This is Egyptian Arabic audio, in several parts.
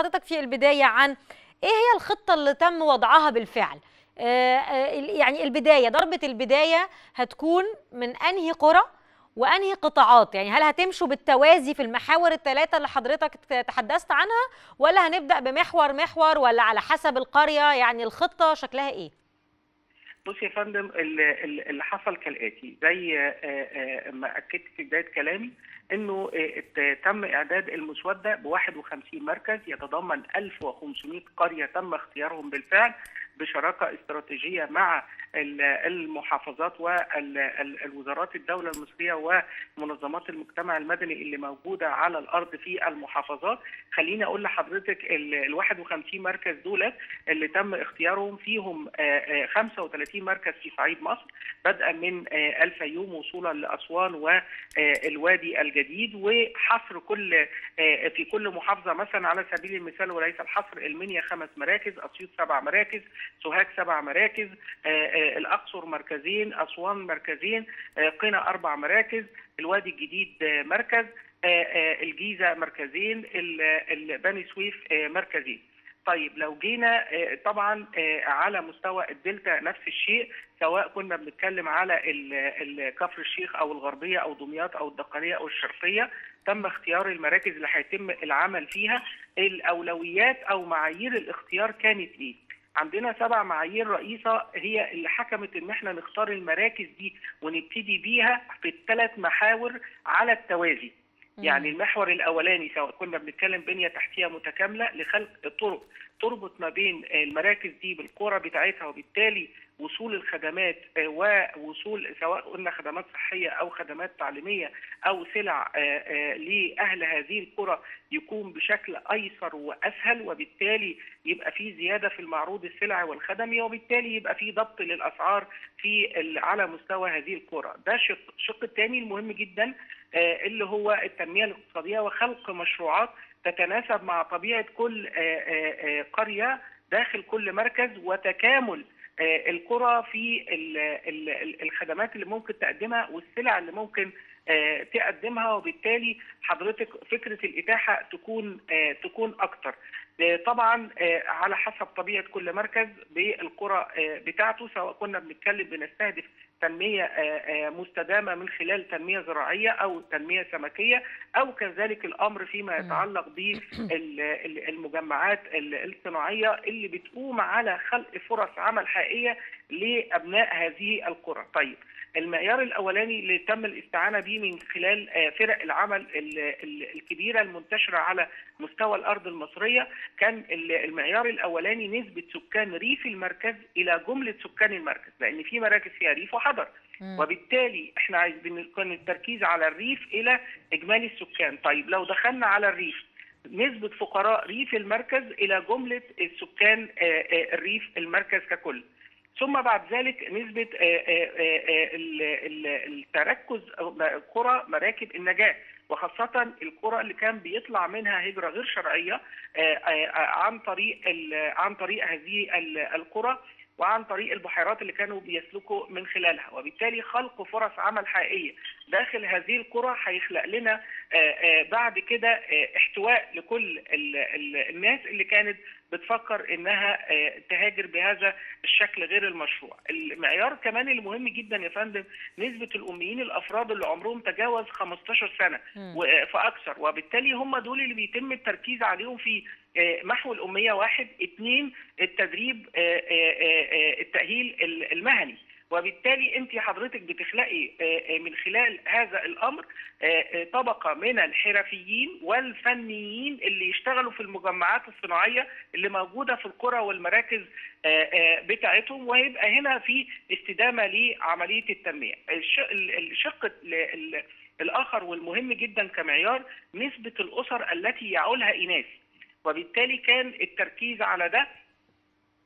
حضرتك في البدايه عن ايه هي الخطه اللي تم وضعها بالفعل يعني البدايه ضربه البدايه هتكون من انهي قرى وانهي قطاعات يعني هل هتمشوا بالتوازي في المحاور الثلاثه اللي حضرتك تحدثت عنها ولا هنبدا بمحور محور ولا على حسب القريه يعني الخطه شكلها ايه بص يا فندم اللي حصل كالاتي زي ما اكدت في بدايه كلامي انه تم اعداد المسوده ب 51 مركز يتضمن 1500 قريه تم اختيارهم بالفعل بشراكه استراتيجيه مع المحافظات والوزارات الدوله المصريه ومنظمات المجتمع المدني اللي موجوده على الارض في المحافظات خليني اقول لحضرتك ال 51 مركز دولت اللي تم اختيارهم فيهم 35 مركز في صعيد مصر بدءا من الفيوم وصولا لاسوان والوادي الجديد وحصر كل في كل محافظه مثلا على سبيل المثال وليس الحصر المنيا خمس مراكز اسيوط سبع مراكز سوهاج سبع مراكز الاقصر مركزين اسوان مركزين قنا اربع مراكز الوادي الجديد مركز الجيزه مركزين بني سويف مركزين طيب لو جينا طبعا على مستوى الدلتا نفس الشيء سواء كنا بنتكلم على كفر الشيخ او الغربيه او دمياط او الدقهليه او الشرقيه تم اختيار المراكز اللي هيتم العمل فيها الاولويات او معايير الاختيار كانت ايه؟ عندنا سبع معايير رئيسة هي اللي حكمت ان احنا نختار المراكز دي ونبتدي بيها في الثلاث محاور على التوازي يعني المحور الاولاني سواء كنا بنتكلم بنيه تحتيه متكامله لخلق طرق تربط ما بين المراكز دي بالقرى بتاعتها وبالتالي وصول الخدمات ووصول سواء قلنا خدمات صحيه او خدمات تعليميه او سلع لاهل هذه القرى يكون بشكل ايسر واسهل وبالتالي يبقى في زياده في المعروض السلعي والخدمي وبالتالي يبقى في ضبط للاسعار في على مستوى هذه القرى ده شق الشق الثاني المهم جدا اللي هو التنميه الاقتصاديه وخلق مشروعات تتناسب مع طبيعه كل قريه داخل كل مركز وتكامل القرى في الخدمات اللي ممكن تقدمها والسلع اللي ممكن تقدمها وبالتالي حضرتك فكره الاتاحه تكون تكون اكتر طبعا على حسب طبيعه كل مركز بالقرى بتاعته سواء كنا بنتكلم بنستهدف تنميه مستدامه من خلال تنميه زراعيه او تنميه سمكيه او كذلك الامر فيما يتعلق بالمجمعات الصناعيه اللي بتقوم على خلق فرص عمل حقيقيه لابناء هذه القرى. طيب المعيار الاولاني اللي تم الاستعانه به من خلال فرق العمل الكبيره المنتشره على مستوى الارض المصريه كان المعيار الاولاني نسبه سكان ريف المركز الى جمله سكان المركز لان في مراكز فيها ريف وحضر وبالتالي احنا عايزين كان التركيز على الريف الى اجمالي السكان طيب لو دخلنا على الريف نسبة فقراء ريف المركز إلى جملة السكان الريف المركز ككل ثم بعد ذلك نسبة التركز قرى مراكب النجاة وخاصة القرى اللي كان بيطلع منها هجرة غير شرعية عن طريق عن طريق هذه القرى وعن طريق البحيرات اللي كانوا بيسلكوا من خلالها وبالتالي خلق فرص عمل حقيقيه داخل هذه القرى هيخلق لنا بعد كده احتواء لكل الناس اللي كانت بتفكر انها تهاجر بهذا الشكل غير المشروع. المعيار كمان المهم جدا يا فندم نسبه الاميين الافراد اللي عمرهم تجاوز 15 سنه فاكثر وبالتالي هم دول اللي بيتم التركيز عليهم في محو الاميه واحد اثنين التدريب التاهيل المهني وبالتالي انت حضرتك بتخلقي من خلال هذا الامر طبقه من الحرفيين والفنيين اللي يشتغلوا في المجمعات الصناعيه اللي موجوده في القرى والمراكز بتاعتهم وهيبقى هنا في استدامه لعمليه التنميه. الشق الاخر والمهم جدا كمعيار نسبه الاسر التي يعولها اناث وبالتالي كان التركيز على ده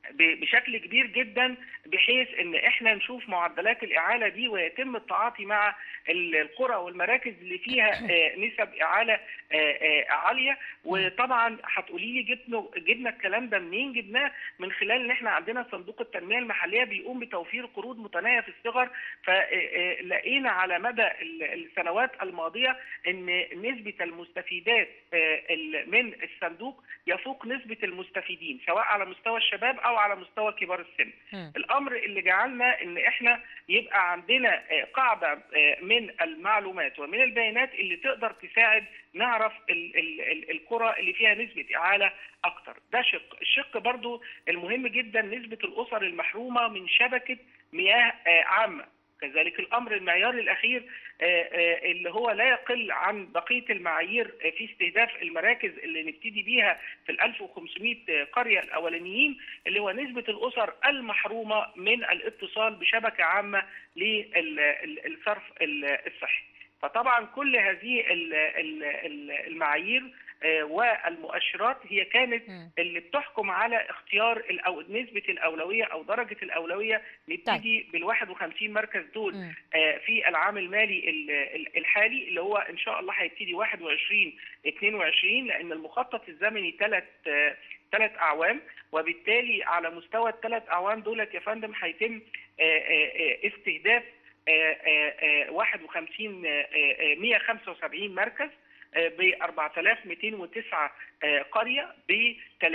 ب- بشكل كبير جدا بحيث ان احنا نشوف معدلات الاعاله دي ويتم التعاطي مع ال- القرى والمراكز اللي فيها آه، نسب اعاله آه، آه، عاليه وطبعا هتقولي لي جبنا جبنا الكلام ده منين جبناه من خلال ان احنا عندنا صندوق التنميه المحليه بيقوم بتوفير قروض متناهيه في الصغر فلقينا على مدى ال- السنوات الماضيه ان نسبه المستفيدات آه، ال- من الصندوق يفوق نسبه المستفيدين سواء على مستوى الشباب او على مستوى كبار السن مم. الامر اللي جعلنا ان احنا يبقى عندنا آه، قاعده آه، من المعلومات ومن البيانات اللي تقدر تساعد نعرف ال- ال- ال- القرى اللي فيها نسبه اعاله اكتر ده شق الشق برضو المهم جدا نسبه الاسر المحرومه من شبكه مياه آه، عامه كذلك الامر المعيار الاخير آه، آه، اللي هو لا يقل عن بقيه المعايير آه، في استهداف المراكز اللي نبتدي بيها في ال 1500 قريه الاولانيين اللي هو نسبه الاسر المحرومه من الاتصال بشبكه عامه للصرف الصحي. فطبعا كل هذه ال- ال- ال- المعايير آه، والمؤشرات هي كانت مم. اللي بتحكم على اختيار الأو... نسبه الاولويه او درجه الاولويه نبتدي بال 51 مركز دول مم. آه، في العام المالي ال- ال- الحالي اللي هو ان شاء الله هيبتدي 21 22 لان المخطط الزمني ثلاث ثلاث اعوام وبالتالي على مستوى الثلاث اعوام دولت يا فندم هيتم آه، آه، آه، استهداف آه، آه، آه، 51 آه، آه، 175 مركز ب 4209 آه، قريه ب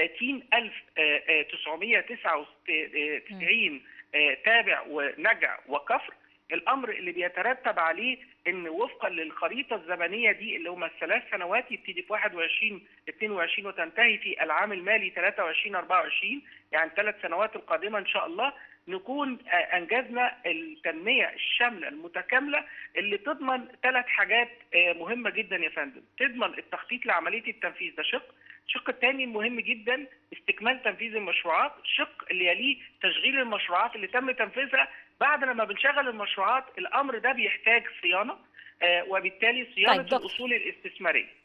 30999 آه، تابع ونجع وكفر الامر اللي بيترتب عليه ان وفقا للخريطه الزمنيه دي اللي هم الثلاث سنوات يبتدي في 21 22 وتنتهي في العام المالي 23 24 يعني ثلاث سنوات القادمه ان شاء الله نكون آه، انجزنا التنميه الشامله المتكامله اللي تضمن ثلاث حاجات آه، مهمه جدا يا فندم تضمن التخطيط لعمليه التنفيذ ده شق الشق الثاني المهم جدا استكمال تنفيذ المشروعات الشق اللي يليه تشغيل المشروعات اللي تم تنفيذها بعد لما بنشغل المشروعات الامر ده بيحتاج صيانه آه، وبالتالي صيانه طيب، دكتور. الاصول الاستثماريه